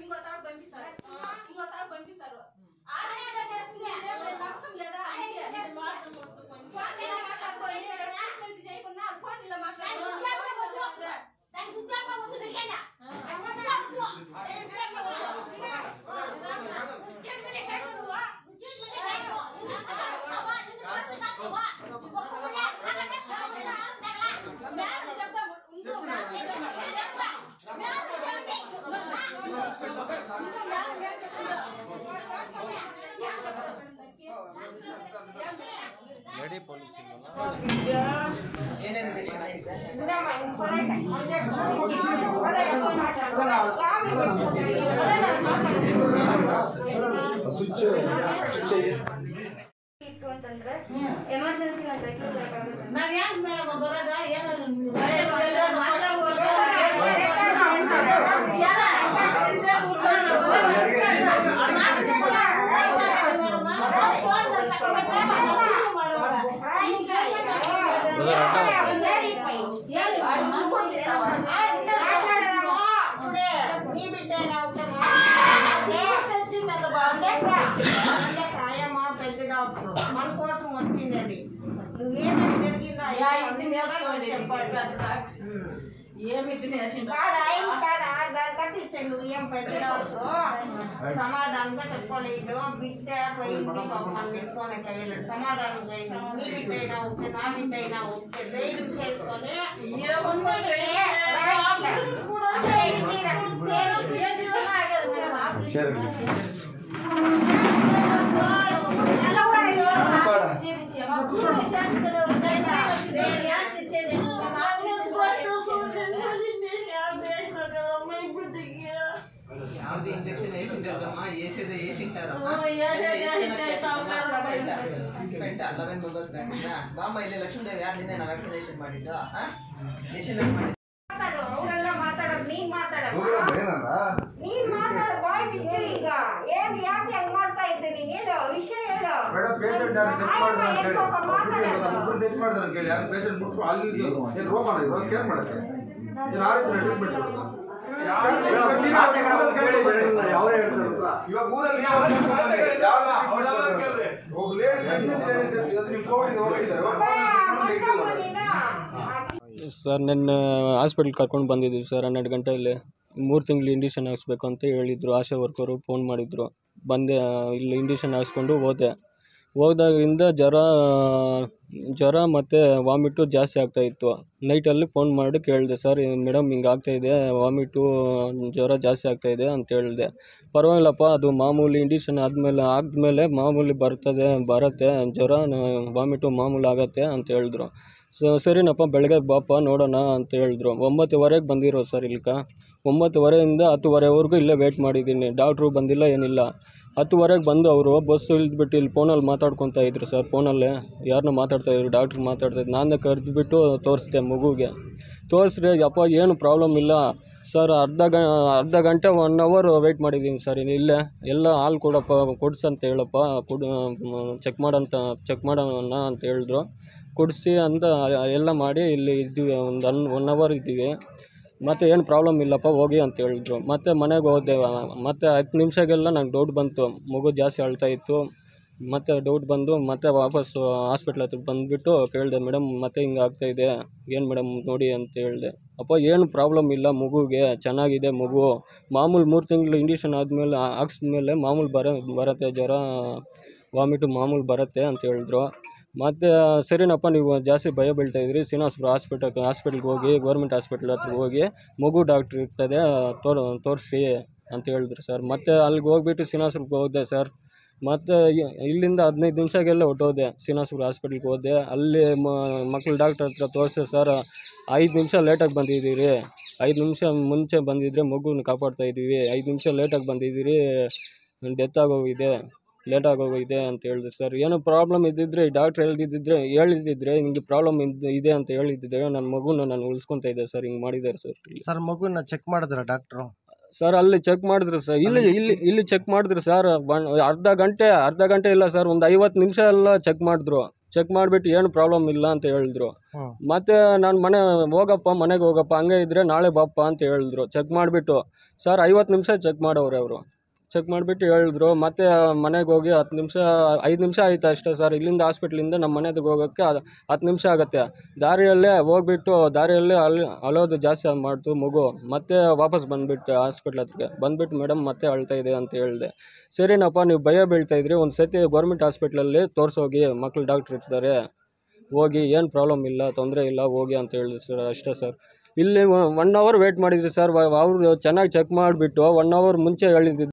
ఇంకో తావు పంపిస్తారు ఇంకో తావు పంపిస్తారు ఆడేదో చేస్తుంది ఇదేం లేదు, నమ్మకం లేదా అందుకే. ఫోన్ ఇలా మాట్లాడుకో, ఏ ట్రీట్మెంట్ చేయకుండా ఫోన్ ఇలా మాట్లాడుకో. దానికి ఉద్యోగం వద్దు నీకేనా? అది వద్దు, వద్దు. ఏ ఉద్యోగం వద్దు. ఉద్యోగమే చేయకు నువ్వు. ఉద్యోగమే చేయకు. ఎందుకు వస్తావా? ఎందుకు వస్తావా? ఒక్కొక్కరే అలాగే సాగుతున్నా. తగలా. మేడం చెప్తాము. ఇంకో మేడం చెప్తాము. మేడం మేడం చెప్తాము. ఇంకో మేడం మేడం చెప్తాము. ఏం చెప్తారు మేడం దానికి? ఏం లేడీ పోలీసింగ్ ಸ್ವಿಚ್ ಸ್ವಿಚ್ ಇತ್ತು ಅಂತಂದ್ರೆ ಎಮರ್ಜೆನ್ಸಿ ಅಂತ ನಾವ್ಯಾಕ್ ಮೇಡಮ್ ಬರೋದ ಏನಾದ್ರು నీ బిడ్డే ఆయమ్మ పెద్ద డాక్టర్ మన కోసం వచ్చింది అది నువ్వేమేమి జరిగిందా ఇది నేర్చుకోండి చెప్పాలి ఏమిటి నేర్చిండు కాదు ఆయన కాదు దాని కట్టించాడు నువ్వు ఏం పెద్ద డాక్టర్ సమాధానంగా చెప్పుకోలేదు బిడ్డ పోయింది పాపం పెట్టుకొని చేయలేదు సమాధానం చేయలేదు నీ బిడ్డ అయినా ఓకే నా బిడ్డ అయినా ఓకే ధైర్యం చేసుకొని ముందుకి రైట్ అక్కడ ఎక్కి రా. చేరు, ఏది ఉన్నా ఆగదు మేడం. ಚೇರ್ ಯಾವ್ದು ಇಂಜೆಕ್ಷನ್ వేసింటారమ్మా వేసేది వేసింటారమ్మా ఓ, వేసేది వేసింటారు. ಪೆಂಟ ಲೆವೆನ್ ಮೆಂಬರ್ಸ್ ಕಂಡಿದ್ದ ಬಾಮ್ಮ ಇಲ್ಲಿ ಲಕ್ಷ್ಮೀದೇವಿ ಯಾರು ನಿನ್ನೆ ವ್ಯಾಕ್ಸಿನೇಷನ್ ಮಾಡಿದ್ದು ಎಷ್ಟು ಮಾಡಿ ಮಾತಾಡು ಅವರೆಲ್ಲ ಮಾತಾಡೋದು ನೀನ್ ಮಾತಾಡಮ್ಮ ಏನಲ್ಲ ನೀನ್ ಮಾತಾಡು ಬಾಯ್ ಬಿಟ್ಟು ಈಗ ಏನ್ ಯಾಕೆ ಹಂಗ್ ಮಾಡ್ತಾ ಇದ್ದೆ ನೀನ್ ಹೇಳು ವಿಷಯ ಹೇಳು ಮೇಡಮ್ ಪೇಷಂಟ್ ಯಾರು ಟೆಸ್ಟ್ ಆಯಮ್ಮ ಮಾಡಿದ್ರೆ ಏನ್ ಪಾಪ ಮಾತಾಡೋದು ಇಬ್ಬರು ಟೆಸ್ಟ್ ಮಾಡಿದ್ರೆ ಕೇಳಿ ಯಾರು ಪೇಷಂಟ್ ಬಿಟ್ಟು ಅಲ್ಲಿ ಏನು ರೋಗ ರೋಗ ಸ್ಕ್ಯಾನ್ ಮಾಡುತ್ತೆ ಏನು ಆ ರೀತಿ ಟ್ರೀಟ್ಮೆಂಟ್ ಕೊಡೋದು ಇವಾಗ ಊರಲ್ಲಿ ಒಬ್ಬ ಲೇಡಿ ನಿಮ್ ಕೋವಿಡ್ ಹೋಗಿದ್ದಾರೆ ಮೊನ್ನೆ ನೀನು ಸರ್ ನಿನ್ನೆ ಹಾಸ್ಪಿಟ್ಲ್ ಕರ್ಕೊಂಡು ಬಂದಿದ್ದೀವಿ ಸರ್ ಹನ್ನೆರಡು ಗಂಟೆಯಲ್ಲಿ ಮೂರು ತಿಂಗಳು ಇಂಡಿಷನ್ ಹಾಕ್ಸ್ಬೇಕು ಅಂತ ಹೇಳಿದ್ರು ಆಶಾ ವರ್ಕರು ಫೋನ್ ಮಾಡಿದ್ರು ಬಂದೆ ಇಲ್ಲಿ ಇಂಡಿಷನ್ ಹಾಕ್ಸ್ಕೊಂಡು ಹೋದೆ ಹೋದಾಗಿಂದ ಜ್ವರ ಜ್ವರ ಮತ್ತು ವಾಮಿಟು ಜಾಸ್ತಿ ಆಗ್ತಾಯಿತ್ತು ನೈಟಲ್ಲಿ ಫೋನ್ ಮಾಡಿ ಕೇಳಿದೆ ಸರ್ ಮೇಡಮ್ ಹಿಂಗೆ ಆಗ್ತಾಯಿದೆ ವಾಮಿಟು ಜ್ವರ ಜಾಸ್ತಿ ಆಗ್ತಾಯಿದೆ ಅಂತ ಹೇಳಿದೆ ಪರವಾಗಿಲ್ಲಪ್ಪ ಅದು ಮಾಮೂಲಿ ಇಂಡಿಷನ್ ಆದಮೇಲೆ ಆದಮೇಲೆ ಮಾಮೂಲಿ ಬರ್ತದೆ ಬರುತ್ತೆ ಜ್ವರ ವಾಮಿಟು ಮಾಮೂಲಿ ಆಗತ್ತೆ ಅಂತ ಹೇಳಿದ್ರು ಸೊ ಸರಿನಪ್ಪ ಬೆಳಗ್ಗೆ ಬಾಪ ನೋಡೋಣ ಅಂತ ಹೇಳಿದ್ರು ಒಂಬತ್ತುವರೆಗೆ ಬಂದಿರೋ ಸರ್ ಇಲ್ಕ ಒಂಬತ್ತುವರೆಯಿಂದ ಹತ್ತುವರೆವರೆಗೂ ಇಲ್ಲೇ ವೇಟ್ ಮಾಡಿದ್ದೀನಿ ಡಾಕ್ಟ್ರು ಬಂದಿಲ್ಲ ಏನಿಲ್ಲ ಹತ್ತುವರೆಗೆ ಬಂದು ಅವರು ಬಸ್ ಇಳಿದ್ಬಿಟ್ಟು ಇಲ್ಲಿ ಫೋನಲ್ಲಿ ಮಾತಾಡ್ಕೊತಾ ಇದ್ರು ಸರ್ ಫೋನಲ್ಲೇ ಯಾರನ್ನೋ ಮಾತಾಡ್ತಾ ಇದ್ರು ಡಾಕ್ಟ್ರು ಮಾತಾಡ್ತಾ ಇದ್ರು ನಾನೇ ಕರೆದ್ಬಿಟ್ಟು ತೋರಿಸ್ದೆ ಮಗುಗೆ ತೋರಿಸ್ರೆ ಯಪ್ಪ ಏನು ಪ್ರಾಬ್ಲಮ್ ಇಲ್ಲ ಸರ್ ಅರ್ಧ ಗ ಅರ್ಧ ಗಂಟೆ ಒನ್ ಅವರ್ ವೆಯ್ಟ್ ಮಾಡಿದ್ದೀನಿ ಸರ್ ಇಲ್ಲೇ ಎಲ್ಲ ಹಾಲು ಕೊಡಪ್ಪ ಕೊಡ್ಸು ಅಂತ ಹೇಳಪ್ಪ ಕೊಡು ಚೆಕ್ ಮಾಡಂತ ಚೆಕ್ ಮಾಡೋಣ ಅಂತ ಹೇಳಿದ್ರು ಕೊಡಿಸಿ ಅಂತ ಎಲ್ಲ ಮಾಡಿ ಇಲ್ಲಿ ಇದ್ದೀವಿ ಒಂದು ಅನ್ ಒನ್ ಅವರ್ ಇದ್ದೀವಿ ಮತ್ತು ಏನು ಪ್ರಾಬ್ಲಮ್ ಇಲ್ಲಪ್ಪ ಹೋಗಿ ಅಂತ ಹೇಳಿದ್ರು ಮತ್ತು ಮನೆಗೆ ಹೋದೆ ಮತ್ತು ಹತ್ತು ನಿಮಿಷಗೆಲ್ಲ ನಂಗೆ ಡೌಟ್ ಬಂತು ಮಗು ಜಾಸ್ತಿ ಅಳ್ತಾ ಇತ್ತು ಮತ್ತು ಡೌಟ್ ಬಂದು ಮತ್ತೆ ವಾಪಸ್ಸು ಹಾಸ್ಪಿಟ್ಲ್ ಹತ್ರ ಬಂದುಬಿಟ್ಟು ಕೇಳಿದೆ ಮೇಡಮ್ ಮತ್ತೆ ಹಿಂಗೆ ಆಗ್ತಾಯಿದೆ ಏನು ಮೇಡಮ್ ನೋಡಿ ಅಂತ ಹೇಳಿದೆ ಅಪ್ಪ ಏನು ಪ್ರಾಬ್ಲಮ್ ಇಲ್ಲ ಮಗುಗೆ ಚೆನ್ನಾಗಿದೆ ಮಗು ಮಾಮೂಲು ಮೂರು ತಿಂಗಳು ಇಂಡಿಷನ್ ಆದಮೇಲೆ ಹಾಕ್ಸಿದ್ಮೇಲೆ ಮಾಮೂಲು ಬರ ಬರುತ್ತೆ ಜ್ವರ ವಾಮಿಟು ಮಾಮೂಲು ಬರುತ್ತೆ ಅಂತ ಹೇಳಿದ್ರು ಮತ್ತು ಸರಿನಪ್ಪ ನೀವು ಜಾಸ್ತಿ ಭಯ ಬೀಳ್ತಾ ಇದ್ರಿ ಶ್ರೀನಿವಾಸಪುರ ಹಾಸ್ಪಿಟಲ್ ಹಾಸ್ಪಿಟ್ಲ್ಗೆ ಹೋಗಿ ಗೌರ್ಮೆಂಟ್ ಹಾಸ್ಪಿಟ್ಲ್ ಹತ್ರ ಹೋಗಿ ಮಗು ಡಾಕ್ಟ್ರ್ ಇರ್ತದೆ ತೋರ್ ತೋರಿಸಿ ಅಂತ ಹೇಳಿದ್ರು ಸರ್ ಮತ್ತು ಅಲ್ಲಿಗೆ ಹೋಗ್ಬಿಟ್ಟು ಶ್ರೀನಿವಾಸಪುರಕ್ಕೆ ಹೋದೆ ಸರ್ ಮತ್ತು ಇ- ಇಲ್ಲಿಂದ ಹದಿನೈದು ನಿಮಿಷಗೆಲ್ಲ ಹೊಟ್ಟೋದೆ ಶ್ರೀನಿವಾಸಪುರ ಹಾಸ್ಪಿಟ್ಲ್ಗೆ ಹೋದೆ ಅಲ್ಲಿ ಮಕ್ಳು ಡಾಕ್ಟ್ರ್ ಹತ್ರ ತೋರಿಸಿ ಸರ್ ಐದು ನಿಮಿಷ ಲೇಟಾಗಿ ಬಂದಿದ್ದೀರಿ ಐದು ನಿಮಿಷ ಮುಂಚೆ ಬಂದಿದ್ದರೆ ಮಗುನ ಕಾಪಾಡ್ತಾ ಇದ್ದೀವಿ ಐದು ನಿಮಿಷ ಲೇಟಾಗಿ ಬಂದಿದ್ದೀರಿ ಡೆತ್ ಆಗೋಗಿದೆ ಲೇಟ್ ಆಗೋಗಿದೆ ಅಂತ ಹೇಳಿದ್ರು ಸರ್ ಏನೋ ಪ್ರಾಬ್ಲಮ್ ಇದ್ದಿದ್ರೆ ಡಾಕ್ಟ್ರ್ ಹೇಳ್ದಿದ್ದಿದ್ರೆ ಹೇಳಿದ್ದಿದ್ರೆ ನಿಮಗೆ ಪ್ರಾಬ್ಲಮ್ ಇದೆ ಅಂತ ಹೇಳಿದ್ದಿದ್ರೆ ನನ್ನ ಮಗುನ ನಾನು ಉಳಿಸ್ಕೊತಾ ಇದ್ದೆ ಸರ್ ಹಿಂಗೆ ಮಾಡಿದ್ದಾರೆ ಸರ್ ಸರ್ ಮಗುನ ಚೆಕ್ ಮಾಡಿದ್ರ ಡಾಕ್ಟ್ರು ಸರ್ ಅಲ್ಲಿ ಚೆಕ್ ಮಾಡಿದ್ರು ಸರ್ ಇಲ್ಲಿ ಇಲ್ಲಿ ಇಲ್ಲಿ ಚೆಕ್ ಮಾಡಿದ್ರು ಸರ್ ಅರ್ಧ ಗಂಟೆ ಅರ್ಧ ಗಂಟೆ ಇಲ್ಲ ಸರ್ ಒಂದು ಐವತ್ತು ನಿಮಿಷ ಎಲ್ಲ ಚೆಕ್ ಮಾಡಿದ್ರು ಚೆಕ್ ಮಾಡಿಬಿಟ್ಟು ಏನು ಪ್ರಾಬ್ಲಮ್ ಇಲ್ಲ ಅಂತ ಹೇಳಿದ್ರು ಹ್ಮ್. ಮತ್ತು ನಾನು ಮನೆ ಹೋಗಪ್ಪ ಮನೆಗೆ ಹೋಗಪ್ಪ ಹಂಗೆ ಇದ್ದರೆ ನಾಳೆ ಬಾಪ್ಪ ಅಂತ ಹೇಳಿದ್ರು ಚೆಕ್ ಮಾಡಿಬಿಟ್ಟು ಸರ್ ಐವತ್ತು ನಿಮಿಷ ಚೆಕ್ ಮಾಡವ್ರೆ ಅವರು ಚೆಕ್ ಮಾಡಿಬಿಟ್ಟು ಹೇಳಿದ್ರು ಮತ್ತೆ ಮನೆಗೆ ಹೋಗಿ ಹತ್ತು ನಿಮಿಷ ಐದು ನಿಮಿಷ ಆಯ್ತು ಅಷ್ಟೇ ಸರ್ ಇಲ್ಲಿಂದ ಹಾಸ್ಪಿಟ್ಲಿಂದ ನಮ್ಮ ಮನೆಗೆ ಹೋಗೋಕ್ಕೆ ಅದು ಹತ್ತು ನಿಮಿಷ ಆಗುತ್ತೆ ದಾರಿಯಲ್ಲೇ ಹೋಗ್ಬಿಟ್ಟು ದಾರಿಯಲ್ಲೇ ಅಲ್ಲಿ ಅಳೋದು ಜಾಸ್ತಿ ಮಾಡ್ತು ಮಗು ಮತ್ತೆ ವಾಪಸ್ ಬಂದುಬಿಟ್ಟೆ ಹಾಸ್ಪಿಟ್ಲ್ ಹತ್ರಕ್ಕೆ ಬಂದುಬಿಟ್ಟು ಮೇಡಮ್ ಮತ್ತೆ ಅಳ್ತಾ ಇದೆ ಅಂತ ಹೇಳಿದೆ ಸರಿನಪ್ಪ ನೀವು ಭಯ ಬೀಳ್ತಾ ಇದ್ರಿ ಒಂದು ಸತಿ ಗೌರ್ಮೆಂಟ್ ಹಾಸ್ಪಿಟ್ಲಲ್ಲಿ ತೋರಿಸೋಗಿ ಮಕ್ಳು ಡಾಕ್ಟ್ರ್ ಇರ್ತಾರೆ ಹೋಗಿ ಏನು ಪ್ರಾಬ್ಲಮ್ ಇಲ್ಲ ತೊಂದರೆ ಇಲ್ಲ ಹೋಗಿ ಅಂತ ಹೇಳಿದ್ರು ಸರ್ ಅಷ್ಟೇ ಸರ್ ಇಲ್ಲಿ ಒನ್ ಅವರ್ ವೇಟ್ ಮಾಡಿದ್ರಿ ಸರ್ ಅವರು ಚೆನ್ನಾಗಿ ಚೆಕ್ ಮಾಡಿಬಿಟ್ಟು ಒನ್ ಅವರ್ ಮುಂಚೆ ಹೇಳಿದ್ದು